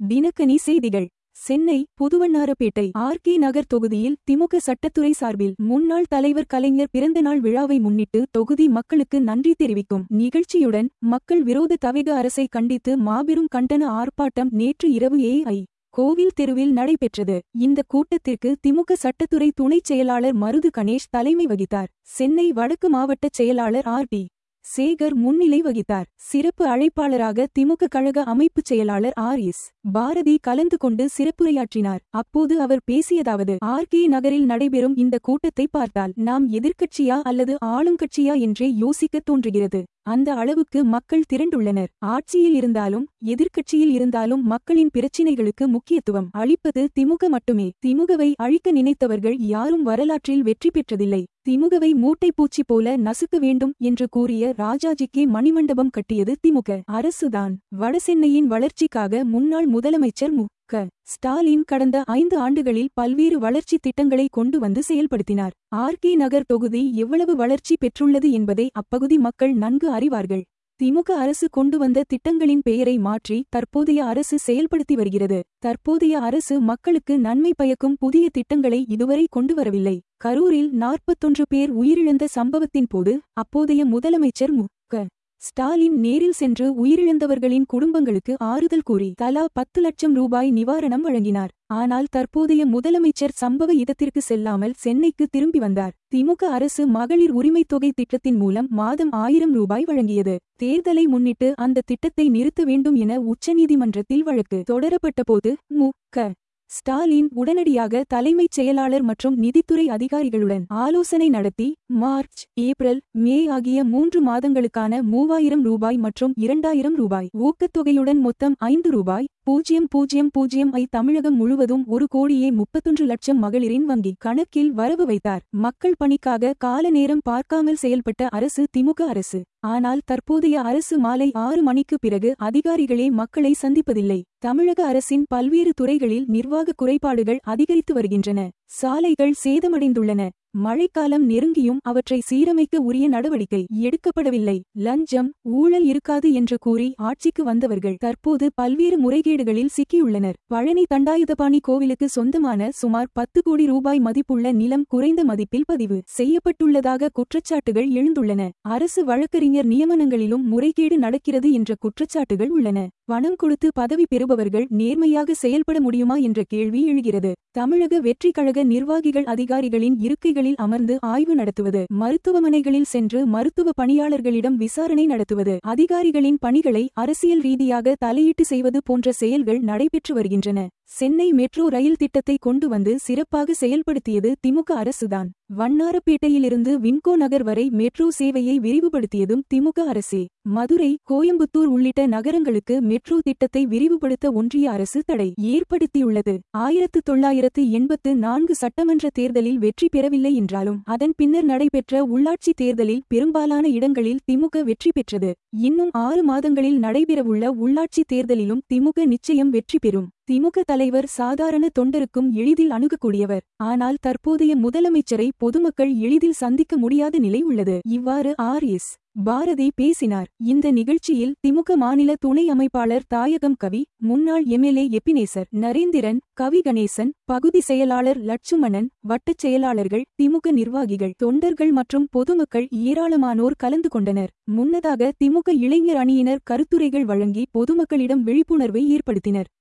தினக்கனி செய்திகள் Chennai Puduvannarapettai R K Nagar தொகுதியில் திமுக சட்டத்துறை சார்பில் முன்னாள் தலைவர் கலைஞர் பிறந்தநாள் விழாவை முன்னிட்டு தொகுதி மக்களுக்கு நன்றி தெரிவிக்கும் நிகழ்ச்சியுடன் மக்கள் விரோத தவிக அரசை கண்டித்து மாபெரும் கண்டன ஆர்ப்பாட்டம் நேற்று இரவு ஏஐ கோவில் தெருவில் நடைபெற்றது இந்த கூட்டத்திற்கு திமுக சட்டத்துறை துணைச் செயலாளர் மருது கணேஷ் தலைமை வகித்தார் சென்னை வடக்கு மாவட்ட செயலாளர் ஆர் டி சேகர் முன்னிலை வகித்தார் சிறப்பு அழைப்பாளராக திமுக கழக அமைப்புச் செயலாளர் ஆர் எஸ் பாரதி கலந்து கொண்டு சிறப்புரையாற்றினார் அப்போது அவர் பேசியதாவது ஆர் கே நகரில் நடைபெறும் இந்த கூட்டத்தை பார்த்தால் நாம் எதிர்க்கட்சியா அல்லது ஆளுங்கட்சியா என்றே யோசிக்கத் தோன்றுகிறது அந்த அளவுக்கு மக்கள் திரண்டுள்ளனர் ஆட்சியில் இருந்தாலும் எதிர்க்கட்சியில் இருந்தாலும் மக்களின் பிரச்சினைகளுக்கு முக்கியத்துவம் அளிப்பது திமுக மட்டுமே திமுகவை அழிக்க நினைத்தவர்கள் யாரும் வரலாற்றில் வெற்றி பெற்றதில்லை திமுகவை மூட்டைப்பூச்சி போல நசுக்க வேண்டும் என்று கூறிய ராஜாஜிக்கே மணிமண்டபம் கட்டியது திமுக அரசுதான் வடசென்னையின் வளர்ச்சிக்காக முன்னாள் முதலமைச்சர் மு க ஸ்டாலின் கடந்த ஐந்து ஆண்டுகளில் பல்வேறு வளர்ச்சி திட்டங்களை கொண்டு வந்து செயல்படுத்தினார் ஆர் கே நகர் தொகுதி எவ்வளவு வளர்ச்சி பெற்றுள்ளது என்பதை அப்பகுதி மக்கள் நன்கு அறிவார்கள் திமுக அரசு கொண்டு வந்த திட்டங்களின் பெயரை மாற்றி தற்போதைய அரசு செயல்படுத்தி வருகிறது தற்போதைய அரசு மக்களுக்கு நன்மை பயக்கும் புதிய திட்டங்களை இதுவரை கொண்டு வரவில்லை கரூரில் நாற்பத்தொன்று பேர் உயிரிழந்த சம்பவத்தின் போது அப்போதைய முதலமைச்சர் மு க ஸ்டாலின் நேரில் சென்று உயிரிழந்தவர்களின் குடும்பங்களுக்கு ஆறுதல் கூறி தலா பத்து லட்சம் ரூபாய் நிவாரணம் வழங்கினார் ஆனால் தற்போதைய முதலமைச்சர் சம்பவ இடத்திற்கு செல்லாமல் சென்னைக்கு திரும்பி வந்தார் திமுக அரசு மகளிர் உரிமைத் தொகை திட்டத்தின் மூலம் மாதம் ஆயிரம் ரூபாய் வழங்கியது தேர்தலை முன்னிட்டு அந்த திட்டத்தை நிறுத்த வேண்டும் என உச்சநீதிமன்றத்தில் வழக்கு தொடரப்பட்டபோது மு க ஸ்டாலின் உடனடியாக தலைமைச் செயலாளர் மற்றும் நிதித்துறை அதிகாரிகளுடன் ஆலோசனை நடத்தி மார்ச் ஏப்ரல் மே ஆகிய மூன்று மாதங்களுக்கான மூவாயிரம் ரூபாய் மற்றும் இரண்டாயிரம் ரூபாய் ஊக்கத்தொகையுடன் மொத்தம் ஐந்து ரூபாய் பூஜ்ஜியம் பூஜ்ஜியம் பூஜ்ஜியம் ஐ தமிழகம் முழுவதும் ஒரு கோடியே முப்பத்தொன்று லட்சம் மகளிரின் வங்கி கணக்கில் வரவு வைத்தார் மக்கள் பணிக்காக கால நேரம் பார்க்காமல் செயல்பட்ட அரசு திமுக அரசு ஆனால் தற்போதைய அரசு மாலை ஆறு மணிக்கு பிறகு அதிகாரிகளே மக்களை சந்திப்பதில்லை தமிழக அரசின் பல்வேறு துறைகளில் நிர்வாக குறைபாடுகள் அதிகரித்து வருகின்றன சாலைகள் சேதமடைந்துள்ளன மழைக்காலம் நெருங்கியும் அவற்றை சீரமைக்க உரிய நடவடிக்கை எடுக்கப்படவில்லை லஞ்சம் ஊழல் இருக்காது என்று கூறி ஆட்சிக்கு வந்தவர்கள் தற்போது பல்வேறு முறைகேடுகளில் சிக்கியுள்ளனர் பழனி தண்டாயுதபாணி கோவிலுக்கு சொந்தமான சுமார் பத்து கோடி ரூபாய் மதிப்புள்ள நிலம் குறைந்த மதிப்பில் பதிவு செய்யப்பட்டுள்ளதாக குற்றச்சாட்டுகள் எழுந்துள்ளன அரசு வழக்கறிஞர் நியமனங்களிலும் முறைகேடு நடக்கிறது என்ற குற்றச்சாட்டுகள் உள்ளன பணம் கொடுத்து பதவி பெறுபவர்கள் நேர்மையாக செயல்பட முடியுமா என்ற கேள்வி எழுகிறது தமிழக வெற்றி கழக நிர்வாகிகள் அதிகாரிகளின் இருக்கைகளில் அமர்ந்து ஆய்வு நடத்துவது மருத்துவமனைகளில் சென்று மருத்துவ பணியாளர்களிடம் விசாரணை நடத்துவது அதிகாரிகளின் பணிகளை அரசியல் ரீதியாக தலையீட்டு செய்வது போன்ற செயல்கள் நடைபெற்று வருகின்றன சென்னை மெட்ரோ ரயில் திட்டத்தை கொண்டு வந்து சிறப்பாக செயல்படுத்தியது திமுக அரசுதான் வண்ணாரப்பேட்டையிலிருந்து வின்கோ நகர் வரை மெட்ரோ சேவையை விரிவுபடுத்தியதும் திமுக அரசே மதுரை கோயம்புத்தூர் உள்ளிட்ட நகரங்களுக்கு மெட்ரோ திட்டத்தை விரிவுபடுத்த ஒன்றிய அரசு தடை ஏற்படுத்தியுள்ளது ஆயிரத்து தொள்ளாயிரத்து எண்பத்து நான்கு சட்டமன்ற தேர்தலில் வெற்றி பெறவில்லை என்றாலும் அதன் பின்னர் நடைபெற்ற உள்ளாட்சி தேர்தலில் பெரும்பாலான இடங்களில் திமுக வெற்றி பெற்றது இன்னும் ஆறு மாதங்களில் நடைபெறவுள்ள உள்ளாட்சி தேர்தலிலும் திமுக நிச்சயம் வெற்றி பெறும் திமுக தலைவர் சாதாரண தொண்டருக்கும் எளிதில் அணுகக்கூடியவர் ஆனால் தற்போதைய முதலமைச்சரை பொதுமக்கள் எளிதில் சந்திக்க முடியாத நிலை உள்ளது இவ்வாறு ஆர் எஸ் பாரதி பேசினார் இந்த நிகழ்ச்சியில் திமுக மாநில துணை அமைப்பாளர் தாயகம் கவி முன்னாள் எம்எல்ஏ எப்பினேசர் நரேந்திரன் கவி கணேசன் பகுதி செயலாளர் லட்சுமணன் வட்டச் செயலாளர்கள் திமுக நிர்வாகிகள் தொண்டர்கள் மற்றும் பொதுமக்கள் ஏராளமானோர் கலந்து கொண்டனர் முன்னதாக திமுக இளைஞர் அணியினர் கருத்துரைகள் வழங்கி பொதுமக்களிடம் விழிப்புணர்வை ஏற்படுத்தினர்